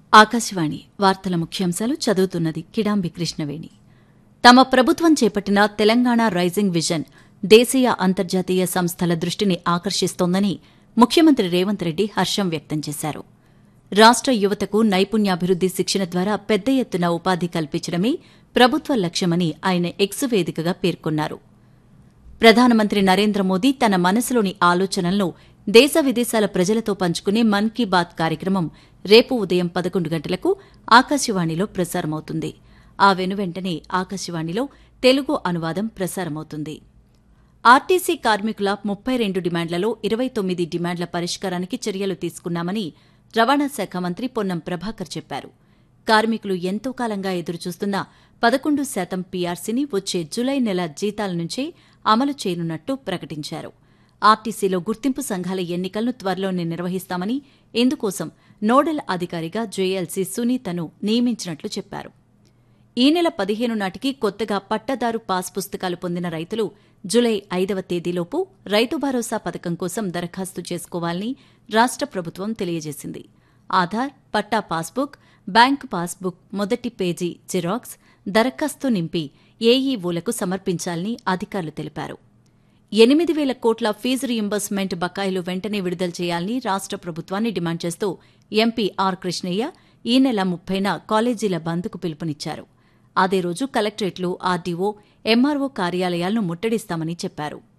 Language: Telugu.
ఆకాశవాణి వార్తల ముఖ్యాంశాలు చదువుతున్నది కిడాంబి కృష్ణవేణి తమ ప్రభుత్వం చేపట్టిన తెలంగాణ రైజింగ్ విజన్ దేశీయ అంతర్జాతీయ సంస్థల దృష్టిని ఆకర్షిస్తోందని ముఖ్యమంత్రి రేవంత్ రెడ్డి హర్షం వ్యక్తం చేశారు రాష్ట యువతకు నైపుణ్యాభివృద్ది శిక్షణ ద్వారా పెద్ద ఎత్తున ఉపాధి కల్పించడమే ప్రభుత్వ లక్ష్యమని ఆయన ఎక్స్ వేదికగా పేర్కొన్నారు ప్రధానమంత్రి నరేంద్ర మోదీ తన మనసులోని ఆలోచనలను దేశ విదేశాల ప్రజలతో పంచుకునే మన్ కీ బాత్ కార్యక్రమం రేపు ఉదయం పదకొండు గంటలకు ఆకాశవాణిలో ప్రసారమవుతుంది ఆ వెనువెంటనే ఆకాశవాణిలో తెలుగు అనువాదం ప్రసారమవుతుంది ఆర్టీసీ కార్మికుల ముప్పై రెండు డిమాండ్లలో ఇరవై తొమ్మిది డిమాండ్ల పరిష్కారానికి చర్యలు తీసుకున్నామని రవాణా శాఖ మంత్రి పొన్నం ప్రభాకర్ చెప్పారు కార్మికులు ఎంతో కాలంగా ఎదురుచూస్తున్న పదకొండు శాతం పీఆర్సీని వచ్చే జులై నెల జీతాల నుంచే అమలు చేయనున్నట్టు ప్రకటించారు ఆర్టీసీలో గుర్తింపు సంఘాల ఎన్నికలను త్వరలోనే నిర్వహిస్తామని ఇందుకోసం నోడల్ అధికారిగా జేఎల్సీ సునీతను నియమించినట్లు చెప్పారు ఈ నెల పదిహేను నాటికి కొత్తగా పట్టదారు పాస్ పుస్తకాలు పొందిన రైతులు జులై ఐదవ తేదీలోపు రైతు భరోసా పథకం కోసం దరఖాస్తు చేసుకోవాలని రాష్ట ప్రభుత్వం తెలియజేసింది ఆధార్ పట్టా పాస్బుక్ బ్యాంకు పాస్బుక్ మొదటి పేజీ జిరాక్స్ దరఖాస్తు నింపి ఏఈఓలకు సమర్పించాలని అధికారులు తెలిపారు ఎనిమిది వేల కోట్ల ఫీజు రీయింబర్స్మెంట్ బకాయిలు వెంటనే విడుదల చేయాలని రాష్ట ప్రభుత్వాన్ని డిమాండ్ చేస్తూ ఎంపీ ఆర్ కృష్ణయ్య ఈ నెల ముప్పైన కాలేజీల బంద్కు పిలుపునిచ్చారు అదే రోజు కలెక్టరేట్లు ఆర్డీఓ ఎంఆర్ఓ కార్యాలయాలను ముట్టడిస్తామని చెప్పారు